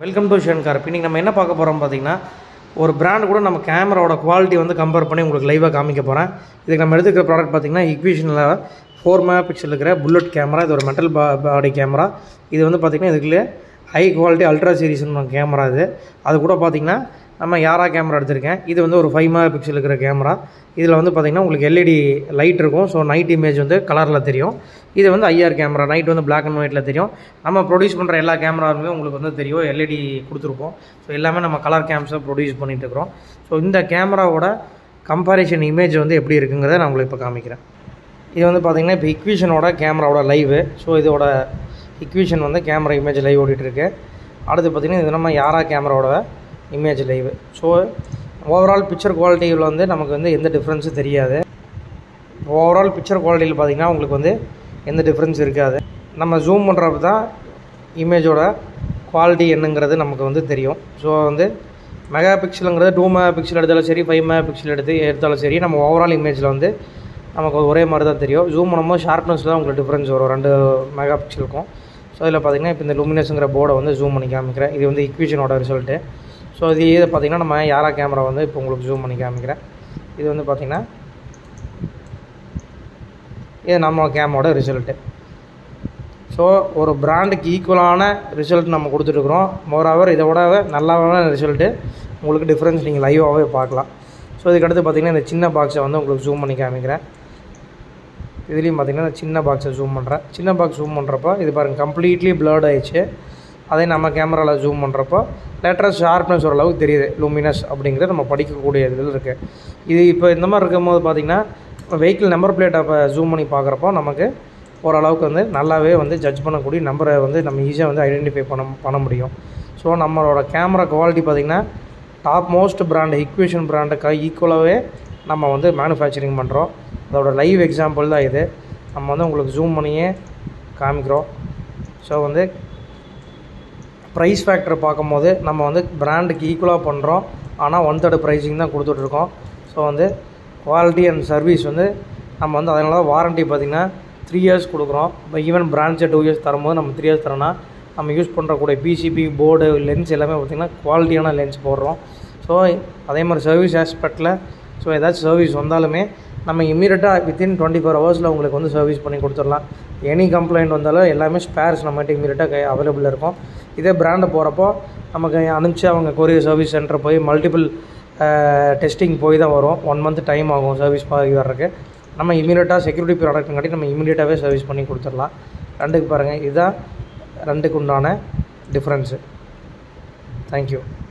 welcome to ஷன் car இன்றைக்கி நம்ம என்ன பார்க்க போகிறோம் பார்த்தீங்கன்னா ஒரு பிராண்ட் கூட நம்ம கேமராவோட குவாலிட்டி வந்து கம்பேர் பண்ணி உங்களுக்கு லைவாக காமிக்க போகிறேன் இதுக்கு நம்ம எடுத்துக்கிற ப்ராடக்ட் பார்த்தீங்கன்னா இக்விஷனில் ஃபோர் மெகா பிக்சல் இருக்கிற புல்லட் கேமரா இது ஒரு மெட்டல் பா பாடி கேமரா இது வந்து பார்த்திங்கன்னா இதுக்குள்ளே ஹை குவாலிட்டி அல்ட்ரா சீரிஸ்னு கேமரா இது அது கூட பார்த்திங்கன்னா நம்ம யாரா கேமரா எடுத்திருக்கேன் இது வந்து ஒரு ஃபைவ் மெகா பிக்சல் இருக்கிற கேமரா இதில் வந்து பார்த்திங்கன்னா உங்களுக்கு எல்இடி லைட் இருக்கும் ஸோ நைட் இமேஜ் வந்து கலரில் தெரியும் இது வந்து ஐஆர் கேமரா நைட் வந்து பிளாக் அண்ட் ஒயிட்டில் தெரியும் நம்ம ப்ரொடியூஸ் பண்ணுற எல்லா கேமராவுமே உங்களுக்கு வந்து தெரியும் எல்இடி கொடுத்துருப்போம் ஸோ எல்லாமே நம்ம கலர் கேம்ஸை ப்ரொடியூஸ் பண்ணிட்டு இருக்கிறோம் ஸோ இந்த கேமராவோட கம்பாரிஷன் இமேஜ் வந்து எப்படி இருக்குங்கிறத நான் உங்களுக்கு இப்போ காமிக்கிறேன் இது வந்து பார்த்திங்கன்னா இப்போ இக்விஷனோட கேமராவோட லைவு ஸோ இதோட இக்விஷன் வந்து கேமரா இமேஜ் லைவ் ஓடிட்டுருக்கு அடுத்து பார்த்திங்கன்னா இது நம்ம யாரா கேமராவோட image live so overall picture குவாலிட்டியில் வந்து நமக்கு வந்து எந்த டிஃப்ரென்ஸும் தெரியாது ஓவரால் பிக்சர் குவாலிட்டியில் பார்த்திங்கன்னா உங்களுக்கு வந்து எந்த டிஃப்ரென்ஸ் இருக்காது நம்ம ஜூம் பண்ணுறப்ப தான் இமேஜோட குவாலிட்டி என்னங்கிறது நமக்கு வந்து தெரியும் ஸோ வந்து மெகா பிக்சலுங்கிறது டூ மெகா பிக்சல் எடுத்தாலும் சரி ஃபைவ் மெகா பிக்சல் எடுத்து எடுத்தாலும் சரி நம்ம ஓவரால் இமேஜில் வந்து நமக்கு ஒரே மாதிரி தான் தெரியும் ஜூம் பண்ணும்போது ஷார்ப்னஸ் தான் உங்களுக்கு டிஃப்ரென்ஸ் வரும் ரெண்டு மெகா பிக்சலுக்கும் ஸோ இதில் பார்த்திங்கன்னா இப்போ இந்த லுமினஸுங்கிற போர்டை வந்து ஜூம் பண்ணி காமிக்கிறேன் இது வந்து இக்விஷனோட ரிசல்ட்டு ஸோ இது இதை பார்த்திங்கன்னா நம்ம யாரா கேமரா வந்து இப்போ உங்களுக்கு ஜூம் பண்ணி காமிக்கிறேன் இது வந்து பார்த்திங்கன்னா இது நம்ம கேமரோட ரிசல்ட்டு ஸோ ஒரு பிராண்டுக்கு ஈக்குவலான ரிசல்ட் நம்ம கொடுத்துட்ருக்குறோம் மோராவர் இதை விட நல்லாவான ரிசல்ட்டு உங்களுக்கு டிஃப்ரென்ஸ் நீங்கள் லைவாகவே பார்க்கலாம் ஸோ இதுக்கடுத்து பார்த்திங்கன்னா இந்த சின்ன பாக்ஸை வந்து உங்களுக்கு ஜூம் பண்ணி காமிக்கிறேன் இதுலேயும் பார்த்திங்கன்னா இந்த சின்ன பாக்ஸை ஜூம் பண்ணுறேன் சின்ன பாக்ஸ் ஜூம் பண்ணுறப்போ இது பாருங்கள் கம்ப்ளீட்லி ப்ளர்ட் ஆயிடுச்சு அதே நம்ம கேமராவில் ஜூம் பண்ணுறப்போ லேட்டரஸ் ஷார்ப்னஸ் ஓரளவுக்கு தெரியுது லூமினஸ் அப்படிங்கிறது நம்ம படிக்கக்கூடிய இதில் இருக்குது இது இப்போ இந்த மாதிரி இருக்கும்போது பார்த்திங்கன்னா வெஹிக்கிள் நம்பர் பிளேட்டை இப்போ ஜூம் பண்ணி பார்க்குறப்போ நமக்கு ஓரளவுக்கு வந்து நல்லாவே வந்து ஜட்ஜ் பண்ணக்கூடிய நம்பரை வந்து நம்ம ஈஸியாக வந்து ஐடென்டிஃபை பண்ண பண்ண முடியும் ஸோ நம்மளோட கேமரா குவாலிட்டி பார்த்திங்கன்னா டாப் மோஸ்ட் பிராண்டு இக்வேஷன் பிராண்டுக்கு ஈக்குவலாகவே நம்ம வந்து மேனுஃபேக்சரிங் பண்ணுறோம் அதோட லைவ் எக்ஸாம்பிள் தான் இது நம்ம வந்து உங்களுக்கு ஜூம் பண்ணியே காமிக்கிறோம் ஸோ வந்து ப்ரைஸ் ஃபேக்டர் பார்க்கும்போது நம்ம வந்து பிராண்டுக்கு ஈக்குவலாக பண்ணுறோம் ஆனால் ஒன் தேர்ட் ப்ரைஸிங் தான் கொடுத்துட்ருக்கோம் ஸோ வந்து குவாலிட்டி அண்ட் சர்வீஸ் வந்து நம்ம வந்து அதனால தான் வாரண்ட்டி பார்த்திங்கன்னா த்ரீ இயர்ஸ் கொடுக்குறோம் இப்போ ஈவன் பிரான்ச்சை டூ இயர்ஸ் தரும்போது நம்ம த்ரீ இயர்ஸ் தரோன்னா நம்ம யூஸ் பண்ணுறக்கூடிய பிசிபி போர்டு லென்ஸ் எல்லாமே பார்த்திங்கன்னா குவாலிட்டியான லென்ஸ் போடுறோம் ஸோ அதே மாதிரி சர்வீஸ் ஆஸ்பெக்டில் ஸோ ஏதாச்சும் சர்வீஸ் வந்தாலுமே நம்ம இம்மீடியட்டாக வித்தின் டுவெண்ட்டி ஃபோர் ஹவர்ஸில் உங்களுக்கு வந்து சர்வீஸ் பண்ணி கொடுத்துடலாம் எனி கம்ப்ளைண்ட் வந்தாலும் எல்லாமே ஸ்பேர்ஸ் நம்மகிட்ட இம்மீடியட்டாக அவைலபிள் இருக்கும் இதே பிராண்டை போகிறப்போ நமக்கு அனுப்பிச்சு அவங்க கொரியர் சர்வீஸ் சென்டர் போய் மல்டிபிள் டெஸ்டிங் போய் தான் வரும் ஒன் மந்த் டைம் ஆகும் சர்வீஸ் பாதி வர்றதுக்கு நம்ம இமீடியட்டாக செக்யூரிட்டி ப்ராடக்ட்ங்காட்டி நம்ம இமீடியட்டாகவே சர்வீஸ் பண்ணி கொடுத்துடலாம் ரெண்டுக்கு பாருங்கள் இதுதான் ரெண்டுக்கு உண்டான டிஃப்ரென்ஸு தேங்க்யூ